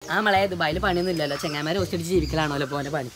ആ മളയെ ദുബായിൽ പണിയൊന്നും ഇല്ലല്ലോ ചെങ്ങാമാരെ ഹോസ്റ്റലിച്ച് ജീവിക്കലാണല്ലോ പോന്റെ പണി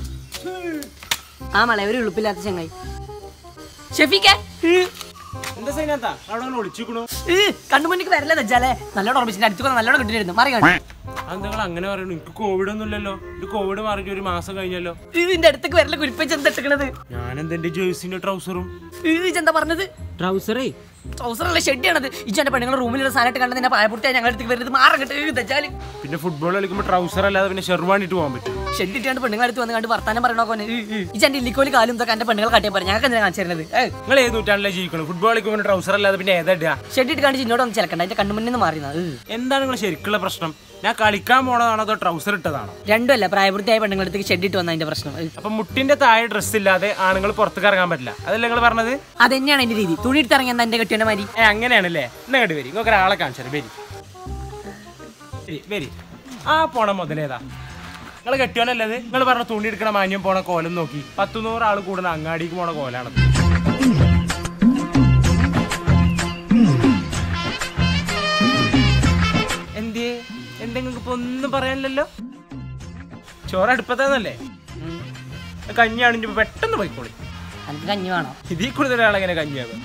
ആ മളയെ ഒരു ഉളുപ്പില്ലാത്ത ചെങ്ങായി ഷെഫീക്കെ എന്താ സൈനാത്താ അവിടെ അങ്ങനെ ഒളിച്ചിക്കണു കണ്ണുമുന്നിക്ക് വരല്ലേ വെച്ചാലേ നല്ലോണം ഓർമ്മിച്ചിട്ട് അടുത്ത് നല്ലോണം കിട്ടിയിരുന്നു മറി കാണും അത് നിങ്ങൾ അങ്ങനെ പറയണു എനിക്ക് കോവിഡ് ഒന്നും ഇല്ലല്ലോ ഇത് കോവിഡ് മാറിയിട്ട് ഒരു മാസം കഴിഞ്ഞല്ലോ ഇതിന്റെ അടുത്തേക്ക് വരല കുരിപ്പിച്ച് എന്താ ഇട്ടിക്കണത് ഞാൻ എന്തെന്റെ ജേഴ്സിന്റെ ട്രൗസറും എന്താ പറഞ്ഞത് ട്രൗസറേ ട്രൗസറല്ല ഷെഡിയാണത് ഇജന്റെ പെണ്ണുങ്ങൾ റൂമിലുള്ള സാധനമായിട്ട് കണ്ടത് നിന്നെ പായപൂർത്തിയായി ഞങ്ങളുടെ അടുത്തേക്ക് വരുന്നത് മാറങ്ങട്ട് വെച്ചാല് പിന്നെ ഫുട്ബോൾ കളിക്കുമ്പോൾ ട്രൗസർ അല്ലാതെ പിന്നെ ഷെർവാണി ഇട്ട് പോകാൻ പറ്റും ഷെഡ് ഇട്ടാണ്ട് പെണ്ണുങ്ങൾ അടുത്ത് വന്ന് കണ്ട് വർത്താനം പറയണോക്കെ ഇജന്റെ ഇല്ലിക്കോലി കാലും ഇതൊക്കെ എന്റെ പെണ്ണുങ്ങൾ കാട്ടിയാൽ പറയാം ഞങ്ങൾക്ക് എന്തിനാ കാണിച്ചു തരുന്നത് നിങ്ങൾ ഏത് നൂറ്റാണ്ടിലെ ജീവിക്കണം ഫുട്ബോൾ കളിക്കുമ്പോൾ ട്രൗസർ അല്ലാതെ പിന്നെ ഏതാ ഇടുക ഷെഡ് ഇട്ട് കണ്ട് ചിന്നോട് ഒന്ന് ചിലക്കണ്ട അതിന്റെ കണ്ണുമുന്നിൽ നിന്ന് മാറിയത് എന്താണ് നിങ്ങൾ ശരിക്കുള്ള പ്രശ്നം ഞാൻ കളിക്കാൻ പോണതാണോ അതോ ട്രൗസർ ഇട്ടതാണോ രണ്ടുമല്ല പ്രായപൂർത്തിയായ പെണ്ണുങ്ങളുടെ അടുത്തേക്ക് ഷെഡ് ഇട്ട് വന്ന അതിന്റെ പ്രശ്നം ഏ. അപ്പൊ മുട്ടിന്റെ താഴെ ഡ്രസ് ഇല്ലാതെ ആണുങ്ങൾ പുറത്തേക്ക് ഇറങ്ങാൻ പറ്റില്ല അതല്ലേ നിങ്ങൾ പറഞ്ഞത് അതെന്നെയാണ് എന്റെ രീതി തുണി എടുത്ത് ഇറങ്ങിയ എന്റെ കെട്ടിയുടെ മാതിരി ഏ അങ്ങനെയാണല്ലേ എന്നാ കേട്ട് വരി നിങ്ങൾക്ക് ഒരാളെ കാണിച്ചാൽ വരി വരി, വരി ആ പോണ മുതലേതാ നിങ്ങൾ കെട്ടിയോനല്ലത് നിങ്ങൾ പറഞ്ഞ തുണി എടുക്കണ മാന്യം പോണ കോലം നോക്കി പത്ത് നൂറ് ആൾ കൂടുന്ന അങ്ങാടിക്ക് പോണ കോലാണത് എന്തേ എന്തെങ്കിലും ഇപ്പൊ ഒന്നും പറയാനില്ലല്ലോ ചോറ് അടുപ്പത്താന്നല്ലേ കഞ്ഞിയാണെങ്കിൽ ഇപ്പൊ പെട്ടെന്ന് പോയിക്കോളി എനിക്ക് കഞ്ഞി വേണോ ഇതിൽ കൂടുതൽ ഒരാളെങ്ങനെ കഞ്ഞിയാകും